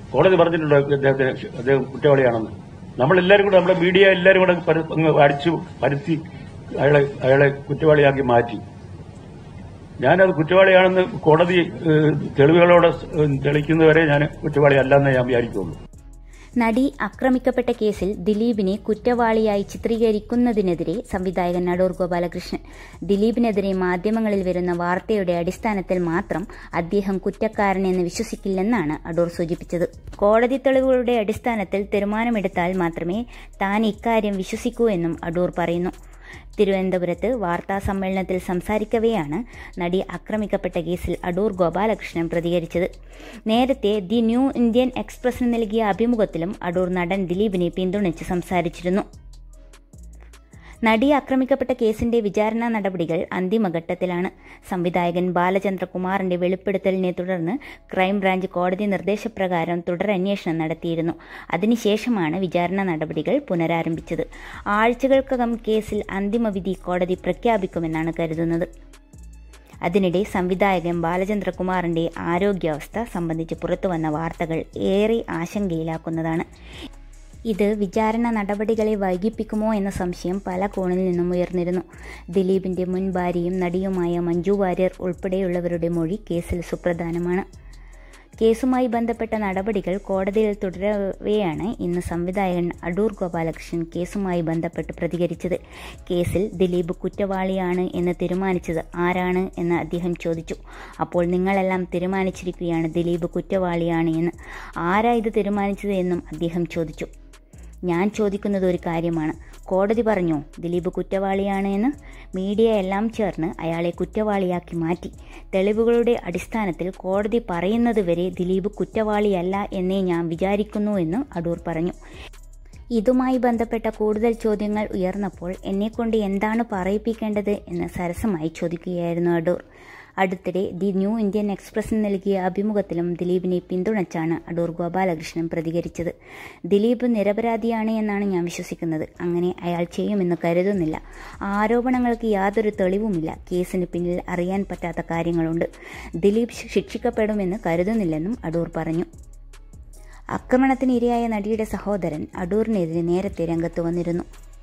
കോടതി പറഞ്ഞിട്ടുണ്ടോ അദ്ദേഹത്തിന് അദ്ദേഹം കുറ്റവാളിയാണെന്ന് നമ്മളെല്ലാവരും കൂടെ നമ്മുടെ മീഡിയ എല്ലാവരും കൂടെ പര- അങ്ങ് അടിച്ചു പരത്തി അയാളെ അയാളെ കുറ്റവാളിയാക്കി മാറ്റി ഞാനത് കുറ്റവാളിയാണെന്ന് കോടതി ഏഹ്, തെളിവുകളോടെ ഏഹ്, തെളിയിക്കുന്നവരെ ഞാൻ കുറ്റവാളിയല്ലെന്ന് ഞാൻ വിചാരിക്കുള്ളൂ നടി ആക്രമിക്കപ്പെട്ട കേസിൽ ദിലീപിനെ കുറ്റവാളിയായി ചിത്രീകരിക്കുന്നതിനെതിരെ സംവിധായകൻ നടൂർ ഗോപാലകൃഷ്ണൻ ദിലീപിനെതിരെ മാധ്യമങ്ങളിൽ വരുന്ന വാർത്തയുടെ അടിസ്ഥാനത്തിൽ മാത്രം അദ്ദേഹം കുറ്റക്കാരനെന്ന് വിശ്വസിക്കില്ലെന്നാണ് അടൂർ സൂചിപ്പിച്ചത് കോടതി തെളിവുകളുടെ അടിസ്ഥാനത്തിൽ തീരുമാനമെടുത്താൽ മാത്രമേ താൻ ഇക്കാര്യം വിശ്വസിക്കൂ എന്നും അടൂർ പറയുന്നു തിരുവനന്തപുരത്ത് വാർത്താ സമ്മേളനത്തിൽ സംസാരിക്കവെയാണ് നടി ആക്രമിക്കപ്പെട്ട കേസിൽ അടൂർ ഗോപാലകൃഷ്ണൻ പ്രതികരിച്ചത് നേരത്തെ ദി ന്യൂ ഇന്ത്യൻ എക്സ്പ്രസിന് നൽകിയ അഭിമുഖത്തിലും അടൂർ നടൻ ദിലീപിനെ പിന്തുണച്ച് സംസാരിച്ചിരുന്നു നടി ആക്രമിക്കപ്പെട്ട കേസിന്റെ വിചാരണ നടപടികൾ അന്തിമഘട്ടത്തിലാണ് സംവിധായകൻ ബാലചന്ദ്രകുമാറിന്റെ വെളിപ്പെടുത്തലിനെ തുടർന്ന് ക്രൈംബ്രാഞ്ച് കോടതി നിർദ്ദേശപ്രകാരം തുടരന്വേഷണം നടത്തിയിരുന്നു അതിനുശേഷമാണ് വിചാരണ നടപടികൾ പുനരാരംഭിച്ചത് ആഴ്ചകൾക്കകം കേസിൽ അന്തിമവിധി കോടതി പ്രഖ്യാപിക്കുമെന്നാണ് കരുതുന്നത് അതിനിടെ സംവിധായകൻ ബാലചന്ദ്രകുമാറിന്റെ ആരോഗ്യാവസ്ഥ സംബന്ധിച്ച് പുറത്തുവന്ന വാർത്തകൾ ഏറെ ആശങ്കയിലാക്കുന്നതാണ് ഇത് വിചാരണ നടപടികളെ വൈകിപ്പിക്കുമോ എന്ന സംശയം പല കോണിൽ നിന്നും ഉയർന്നിരുന്നു ദിലീപിന്റെ മുൻ ഭാര്യയും നടിയുമായ മഞ്ജു വാര്യർ ഉൾപ്പെടെയുള്ളവരുടെ മൊഴി കേസിൽ സുപ്രധാനമാണ് കേസുമായി ബന്ധപ്പെട്ട നടപടികൾ കോടതിയിൽ തുടരവെയാണ് ഇന്ന് സംവിധായകൻ അടൂർ ഗോപാലകൃഷ്ണൻ കേസുമായി ബന്ധപ്പെട്ട് പ്രതികരിച്ചത് കേസിൽ ദിലീപ് കുറ്റവാളിയാണ് എന്ന് തീരുമാനിച്ചത് ആരാണ് എന്ന് അദ്ദേഹം ചോദിച്ചു അപ്പോൾ നിങ്ങളെല്ലാം തീരുമാനിച്ചിരിക്കുകയാണ് ദിലീപ് കുറ്റവാളിയാണ് എന്ന് ആരാ ഇത് തീരുമാനിച്ചത് എന്നും അദ്ദേഹം ചോദിച്ചു ഞാൻ ചോദിക്കുന്നത് ഒരു കാര്യമാണ് കോടതി പറഞ്ഞു ദിലീപ് കുറ്റവാളിയാണ് എന്ന് മീഡിയ എല്ലാം ചേർന്ന് അയാളെ കുറ്റവാളിയാക്കി മാറ്റി തെളിവുകളുടെ അടിസ്ഥാനത്തിൽ കോടതി പറയുന്നതുവരെ ദിലീപ് കുറ്റവാളിയല്ല എന്നേ ഞാൻ വിചാരിക്കുന്നു എന്ന് അടൂർ പറഞ്ഞു ഇതുമായി ബന്ധപ്പെട്ട കൂടുതൽ ചോദ്യങ്ങൾ ഉയർന്നപ്പോൾ എന്നെക്കൊണ്ട് എന്താണ് പറയിപ്പിക്കേണ്ടത് എന്ന് സരസമായി ചോദിക്കുകയായിരുന്നു അടൂർ അടുത്തിടെ ദി ന്യൂ ഇന്ത്യൻ എക്സ്പ്രസിന് നൽകിയ അഭിമുഖത്തിലും ദിലീപിനെ പിന്തുണച്ചാണ് അടൂർ ഗോപാലകൃഷ്ണൻ പ്രതികരിച്ചത് ദിലീപ് നിരപരാധിയാണ് എന്നാണ് ഞാൻ വിശ്വസിക്കുന്നത് അങ്ങനെ അയാൾ ചെയ്യുമെന്ന് കരുതുന്നില്ല ആരോപണങ്ങൾക്ക് യാതൊരു തെളിവുമില്ല കേസിന് പിന്നിൽ അറിയാൻ പറ്റാത്ത കാര്യങ്ങളുണ്ട് ദിലീപ് ശിക്ഷിക്കപ്പെടുമെന്ന് കരുതുന്നില്ലെന്നും അടൂർ പറഞ്ഞു ആക്രമണത്തിന് ഇരയായ നടിയുടെ സഹോദരൻ അടൂറിനെതിരെ നേരത്തെ രംഗത്ത് വന്നിരുന്നു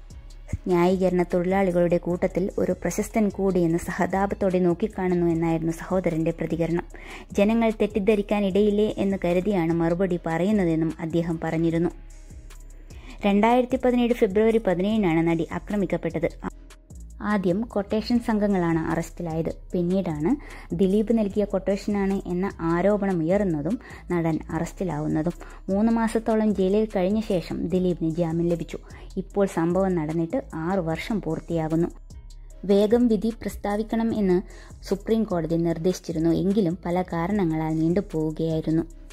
ന്യായീകരണ തൊഴിലാളികളുടെ കൂട്ടത്തിൽ ഒരു പ്രശസ്തൻ കൂടിയെന്ന് സഹതാപത്തോടെ നോക്കിക്കാണുന്നു എന്നായിരുന്നു സഹോദരന്റെ പ്രതികരണം ജനങ്ങൾ തെറ്റിദ്ധരിക്കാൻ ഇടയില്ലേ എന്ന് കരുതിയാണ് മറുപടി പറയുന്നതെന്നും അദ്ദേഹം പറഞ്ഞിരുന്നു രണ്ടായിരത്തി പതിനേഴ് ഫെബ്രുവരി പതിനേഴിനാണ് നടി ആക്രമിക്കപ്പെട്ടത് ആദ്യം കൊട്ടേഷൻ സംഘങ്ങളാണ് അറസ്റ്റിലായത് പിന്നീടാണ് ദിലീപ് നൽകിയ കൊട്ടേഷനാണ് എന്ന ആരോപണം ഉയർന്നതും നടൻ അറസ്റ്റിലാവുന്നതും മൂന്ന് മാസത്തോളം ജയിലിൽ കഴിഞ്ഞ ശേഷം ദിലീപിന് ജാമ്യം ലഭിച്ചു ഇപ്പോൾ സംഭവം നടന്നിട്ട് ആറു വർഷം പൂർത്തിയാകുന്നു വേഗം വിധി പ്രസ്താവിക്കണം എന്ന് സുപ്രീം കോടതി നിർദ്ദേശിച്ചിരുന്നു എങ്കിലും പല കാരണങ്ങളാൽ നീണ്ടുപോവുകയായിരുന്നു